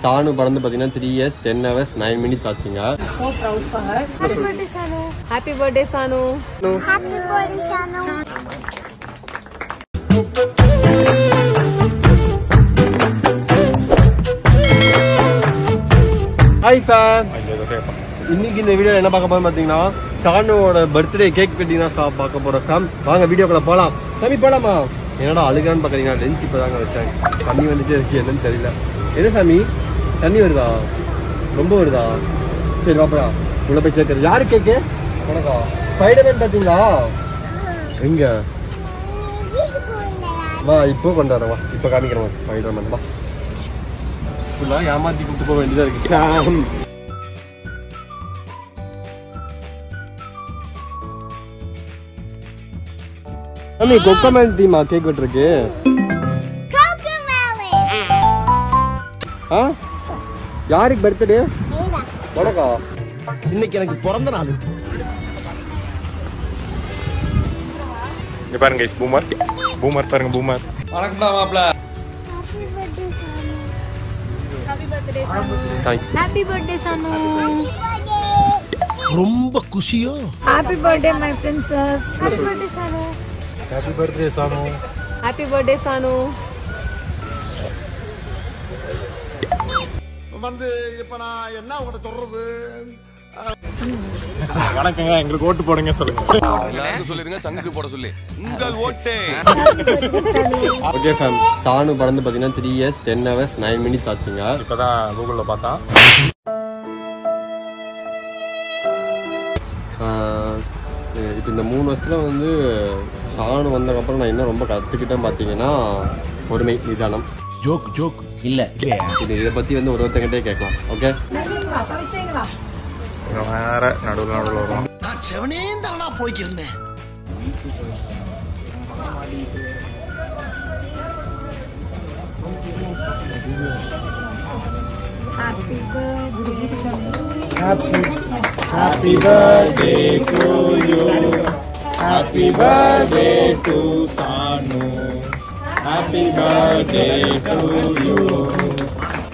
சானு பிறந்து பார்த்தீங்கன்னா three years ten hours nine minutes ஆச்சுங்க So proud for her. Happy birthday, Sanu. Happy birthday, Sanu. Happy birthday, Sanu. Hi fan இன்னைக்கு இந்த video என்ன பார்க்க போறோம் பார்த்தீங்கன்னா சானுவோட பர்த்டே கேக் கட்டிங் தான் சா- பார்க்க போறோம் ஃபேம் வாங்க வீடியோக்குள்ள போகலாம் சாமி போலாமா என்னடா அழுகான்னு பார்க்குறீங்க லென்ஸ் இப்போ தாங்க வச்சேன் தண்ணி வந்துட்டே இருக்கு என்னன்னு தெரியல என்ன சாமி தண்ணி வருதா ரொம்ப வருதா சரி வாப்பா உள்ள போய் கேட்குறது யாரு கேக்கு வணக்கம் ஸ்பைடர்மேன் பார்த்தீங்களா எங்க வா இப்போ கொண்டாடுறேன் வா இப்போ காமிக்கிறேன் வா ஸ்பைடர்மேன் வா ஃபுல்லாக ஏமாத்தி கூப்பிட்டு போக வேண்டியதாக இருக்கு சாமி கொக்கமேன் தீமா கேக் வெட்டுருக்கு ஆ யாருக்கு பர்த்டே வணக்கம் இன்னைக்கு எனக்கு பிறந்த நாள் இங்க பாருங்க guys, பூமர் பூமர் பாருங்க boomer thank Happy birthday, Sanu. ரொம்ப குஷியோ Happy birthday, my princess. Happy birthday, Sanu. Happy birthday, Sanu. வந்து இப்ப நான் என்ன உங்கள்கிட்ட சொல்றது வணக்கங்க எங்களுக்கு ஓட்டு போடுங்க சொல்லுங்க எல்லாருக்கும் சொல்லிருங்க சங்குக்கு போட சொல்லி உங்கள் ஓட்டே ஓகே ஃபேம் சானு பிறந்து பார்த்தீங்கன்னா three years ten hours nine minutes ஆச்சுங்க இப்பதான் கூகுள்ல பார்த்தா இப்போ இந்த மூணு வருஷத்துல வந்து சானு வந்ததுக்கப்புறம் நான் என்ன ரொம்ப கற்றுக்கிட்டேன் பார்த்தீங்கன்னா பொறுமை நிதானம் ஜோக் ஜோக் இது இதை பற்றி வந்து ஒரு ஒருத்தங்கிட்டே கேட்கலாம் ஓகே இங்க வேற நடுவில் நடுவில் வரும் நான் செவனே தானா போய்க்கிருந்தேன் Happy birthday to you. Happy birthday to Sanu. Happy birthday to you.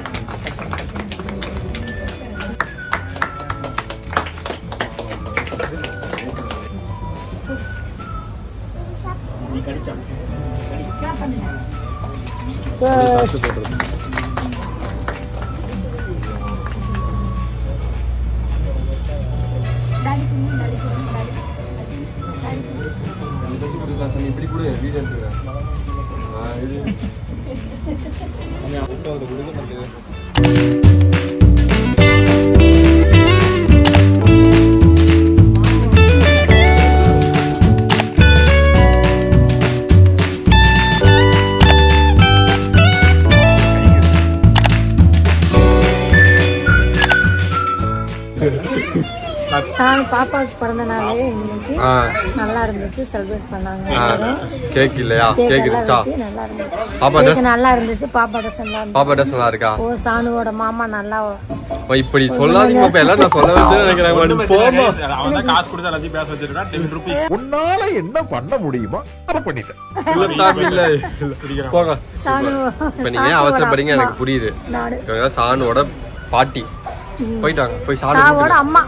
இப்படி கூட வீடியோ எடுத்துக்கிறேன் சாமி பாப்பாவுக்கு பிறந்த நாள் இன்னைக்கு ஆ நல்லா இருந்துச்சு செலிப்ரேட் பண்ணாங்க ஆ எல்லாரும். கேக் இல்லையா Cake கேக் எல்லாம் இருந்துச்சா வெட்டி நல்லா இருந்துச்சு பாப்பா Cake ட்ரெஸ் நல்லா இருந்துச்சு பாப்பா ட்ரெஸ் நல்லா இருந்துச்சு பாப்பா ட்ரெஸ் நல்லா இருக்கா ஓ சானுவோட மாமா நல்லா ஓ, இப்படி சொல்லாதீங்க பாப்பா எல்லாம் நான் சொல்ல வச்சு நினைக்கிறேன் போமா அவன் தான் காசு கொடுத்து எல்லாத்தையும் பேச வச்சிருக்கான் டென் ருபீஸ் உன்னால என்ன பண்ண முடியுமோ அதை பண்ணிட்டேன் இல்ல தாமி இல்ல இல்ல. போங்க சானு இப்ப நீங்க ஏன் அவசரப்படுறீங்க எனக்கு புரியுது நானு இவங்க சானுவோட பாட்டி போயிட்டாங்க போய் சாணு சாவோட அம்மா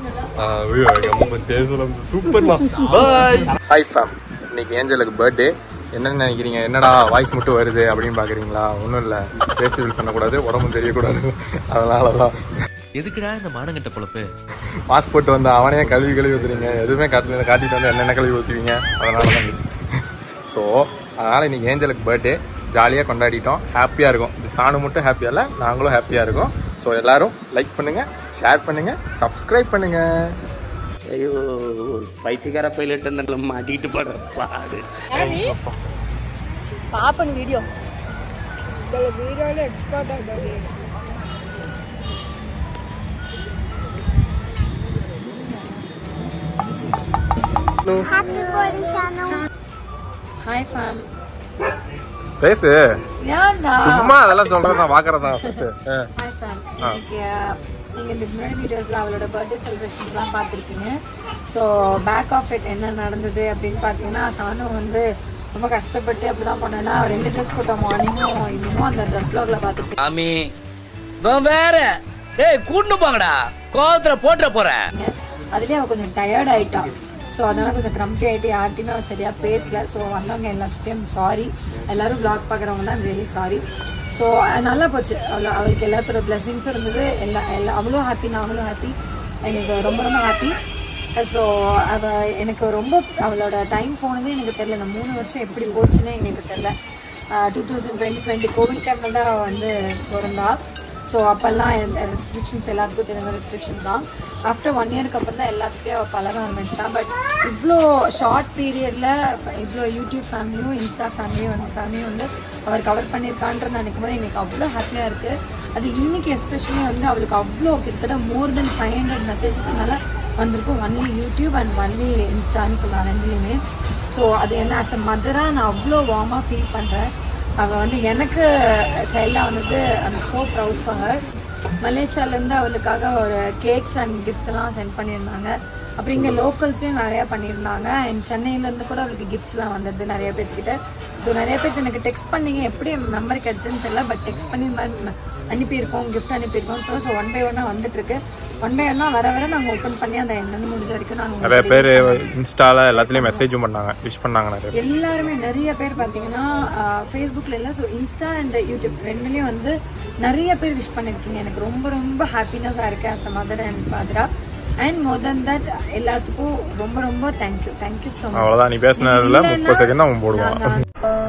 சூப்பர்மா பாய் ஹாய் ஃபேம் இன்னைக்கு ஏஞ்சலுக்கு பர்த்டே என்னன்னு நினைக்கிறீங்க என்னடா வாய்ஸ் மட்டும் வருது அப்படின்னு பாக்குறீங்களா ஒன்றும் இல்லை ஃபேஸ்டிவல் பண்ணக்கூடாது உடம்பும் தெரியக்கூடாது அதனால தான் எதுக்குடா இந்த மானங்கட்ட பொழப்பு பாஸ்போர்ட் வந்து அவனே கழுவி கழுவி ஊற்றுறீங்க எதுவுமே காட்டி காட்டிட்டு வந்து என்னென்ன கழுவி ஊற்றுவீங்க அதனால தான் ஸோ அதனால் இன்னைக்கு ஏஞ்சலுக்கு பர்த்டே ஜாலியாக கொண்டாடிட்டோம் ஹாப்பியாக இருக்கும் இந்த சாணு மட்டும் ஹாப்பியாக இல்லை நாங்களும் ஹாப்பியாக இருக்கோம் ஸோ எல்லாரும் லைக் பண்ணுங்கள் ஷேர் பண்ணுங்கள் சப்ஸ்கிரைப் பண்ணுங்கள் ஐயோ ஒரு பைத்தியக்கார பைலட் அந்த மாட்டிட்டு படுற பாடு பாப்பன் வீடியோ இந்த வீடியோல எக்ஸ்பர்ட் ஆகிட்டது Happy birthday, Sanu. Hi fam பேசு ஏன்டா சும்மா அதெல்லாம் சொல்கிறது நான் பார்க்குறதா பேசு ஆ. ஹாய் ஃபேம் இன்னைக்கு நீங்கள் இந்த முன்னாடி வீடியோஸில் அவளோட பர்த்டே செலிப்ரேஷன்ஸ்லாம் பார்த்துருப்பீங்க ஸோ பேக் ஆஃப் இட் என்ன நடந்தது அப்படின்னு பார்த்தீங்கன்னா சானு வந்து ரொம்ப கஷ்டப்பட்டு அப்படி தான் பண்ணேன்னா ரெண்டு ட்ரெஸ் போட்டோம் மார்னிங்கும் ஈவினிங்கும் அந்த ட்ரெஸ் ப்ளாகில் பார்த்துட்டு சாமி வேற டேய் கூட்டு போங்கடா கோவத்துல போட்டுற போறேன் அதுலேயே அவள் கொஞ்சம் டயர்ட் ஆயிட்டா ஸோ அதனால கொஞ்சம் க்ரம்பி ஆகிட்டு யார்கிட்டையுமே அவள் சரியாக பேசல ஸோ வந்தவங்க எல்லாத்துட்டையும் சாரி எல்லாரும் vlog பார்க்குறவங்க தான் ரியலி சாரி ஸோ நல்லா போச்சு அவள் அவளுக்கு எல்லாத்தோட பிளெஸிங்ஸும் இருந்தது எல்லா எல்லா அவளும் ஹாப்பி நாங்களும் ஹாப்பி எனக்கு ரொம்ப ரொம்ப ஹாப்பி ஸோ அவள் எனக்கு ரொம்ப அவளோட டைம் போனதே எனக்கு தெரியல இந்த மூணு வருஷம் எப்படி போச்சுன்னே எனக்கு தெரியல two thousand twenty twenty Covid டைமில் தான் அவள் வந்து பிறந்தா ஸோ அப்போல்லாம் ரெஸ்ட்ரிக்ஷன்ஸ் எல்லாத்துக்கும் தெரிஞ்ச ரெஸ்ட்ரிக்ஷன் தான் ஆஃப்டர் ஒன் இயருக்கு அப்புறம் தான் எல்லாத்துக்கும் அவள் பழக ஆரம்பிச்சான் பட் இவ்வளோ ஷார்ட் பீரியடில் இவ்வளோ யூடியூப் ஃபேமிலியும் இன்ஸ்டா ஃபேமிலியும் வந்து ஃபேமிலியும் வந்து அவர் கவர் பண்ணியிருக்கான்றது நினைக்கும் போது எங்களுக்கு அவ்வளோ ஹாப்பியாக இருக்குது அது இன்னைக்கு எஸ்பெஷலி வந்து அவளுக்கு அவ்வளோ கிட்டத்தட்ட more than five hundred messages மேலே வந்திருக்கும் ஒன்லி யூடியூப் அண்ட் ஒன்லி இன்ஸ்டான்னு சொல்லலாம் ரெண்டுலேயுமே ஸோ அது என்ன ஆஸ் அ மதராக நான் அவ்வளோ வார்மாக ஃபீல் பண்ணுறேன் அவள் வந்து எனக்கு சைல்டாக வந்தது அந்த ஸோ ப்ரவுட் ஃபார் மலேசியாலேருந்து அவளுக்காக ஒரு கேக்ஸ் அண்ட் கிஃப்ட்ஸ் எல்லாம் சென்ட் பண்ணியிருந்தாங்க அப்புறம் இங்கே லோக்கல்ஸ்லேயும் நிறையா பண்ணியிருந்தாங்க அண்ட் சென்னையிலேருந்து கூட அவளுக்கு கிஃப்ட்ஸ்லாம் வந்தது நிறைய பேர்த்துக்கிட்ட ஸோ நிறைய பேர்த்து எனக்கு டெக்ஸ்ட் பண்ணீங்க எப்படி நம்பர் கிடச்சுன்னு தெரியல பட் டெக்ஸ்ட் பண்ணி இந்த மாதிரி அனுப்பியிருக்கோம் கிஃப்ட் அனுப்பியிருக்கோம் ஸோ ஸோ ஒன் பை ஒன்னாக வந்துட்டுருக்கு ஒன் பை ஒன்னாக வர வர நாங்கள் ஓப்பன் பண்ணி அந்த என்னென்னு முடிஞ்ச வரைக்கும் நாங்கள் நிறைய பேர் இன்ஸ்டால எல்லாத்துலயும் மெசேஜும் பண்ணாங்க விஷ் பண்ணாங்க நிறைய பேர். எல்லாருமே நிறைய பேர் பார்த்தீங்கன்னா ஃபேஸ்புக்கில் இல்லை ஸோ இன்ஸ்டா அண்ட் யூடியூப் ரெண்டுலேயும் வந்து நிறைய பேர் விஷ் பண்ணியிருக்கீங்க எனக்கு ரொம்ப ரொம்ப ஹாப்பினஸாக இருக்கேன் அஸ் அ மதர் அண்ட் ஃபாதரா அண்ட் மோர் தென் தட் எல்லாத்துக்கும் ரொம்ப ரொம்ப தேங்க்யூ தேங்க்யூ ஸோ மச் அவ்வளவுதான் நீ பேசினதுல முப்பது செகண்ட் அவன் போடுவான்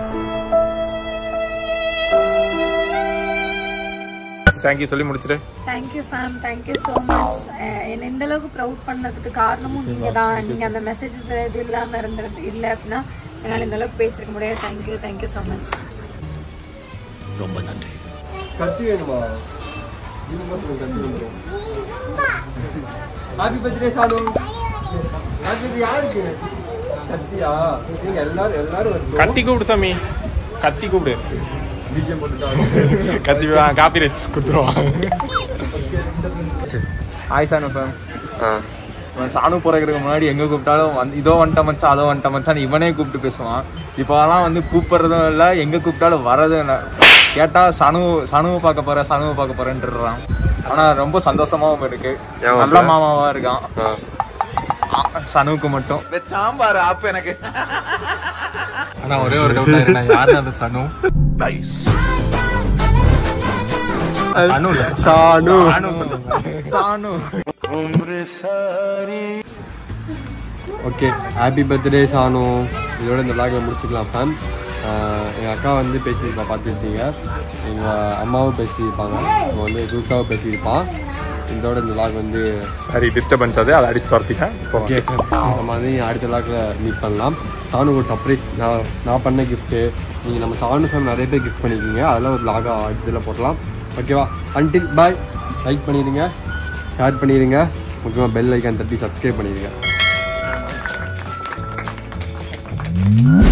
தேங்க்யூ சொல்லி முடிச்சிட்டு thank you fam thank you so much என்னை இந்த அளவுக்கு ப்ரவுட் பண்ணதுக்கு காரணமும் நீங்கள் தான் நீங்கள் அந்த மெசேஜஸ் இது இல்லாமல் இருந்தது இல்லை அப்படின்னா என்னால் இந்த அளவுக்கு பேசிருக்க முடியாது தேங்க்யூ தேங்க்யூ ஸோ மச் ரொம்ப நன்றி கத்தி வேணுமா இது மட்டும் கத்தி வந்துடும் happy birthday Salu happy birthday யாருக்கு கத்தியா நீங்க எல்லாரும் எல்லாரும் வந்து கத்தி கூப்பிடு சாமி கத்தி கூப்பிடு பிஜிஎம் போட்டுட்டாங்க கத்தி காப்பி ரைட்ஸ் கொடுத்துருவான் ஹாய் சானு ஃபேம் சாணு பிறகுறதுக்கு முன்னாடி எங்கே கூப்பிட்டாலும் வந்து இதோ வந்துட்ட மச்சான் அதோ வந்துட்ட மச்சான் இவனே கூப்பிட்டு பேசுவான் இப்போலாம் வந்து கூப்பிட்றதும் இல்லை எங்கே கூப்பிட்டாலும் வரதும் இல்லை கேட்டால் சனு சனுவை பார்க்க போகிறேன் சனுவை பார்க்க போகிறேன்ட்டுறான் ஆனால் ரொம்ப சந்தோஷமாவும் இருக்கு ஏன் நல்ல மாப்பிள? மாமாவா இருக்கான் ஆ, சனுவுக்கு மட்டும் சாம்பார் ஆப்பு எனக்கு ஆனா ஒரே ஒரு டவுட் நான் யாரு அந்த சனு சனு இல்ல சானு சனு சொல்லுங்க Sanu okay happy birthday Sanu இதோட இந்த vlog-அ முடிச்சுக்கலாம் ஃபேம் எங்கள் அக்கா வந்து பேசியிருப்பா பார்த்துருப்பீங்க எங்கள் அம்மாவும் பேசியிருப்பாங்க அவங்க வந்து புதுசாகவும் பேசியிருப்பான் இதோட இந்த vlog வந்து சரி டிஸ்டர்பன்ஸ் அது அதை அடிச்சு துரத்திட்டேன் இப்போ ஓகே நம்ம வந்து அடுத்த விழாக்கில் மீட் பண்ணலாம் சானு ஒரு சர்ப்ரைஸ் நான் நான் பண்ண கிஃப்ட்டு நீங்கள் நம்ம சானு ஃபேம் நிறைய பேர் கிஃப்ட் பண்ணியிருக்கீங்க அதெல்லாம் ஒரு லாகாக அடுத்ததில் போடலாம் ஓகேவா அன்டில் பாய் லைக் பண்ணிடுங்க ஷேர் பண்ணிடுங்க முக்கியமாக பெல் ஐக்கான் தட்டி சப்ஸ்கிரைப் பண்ணிடுங்க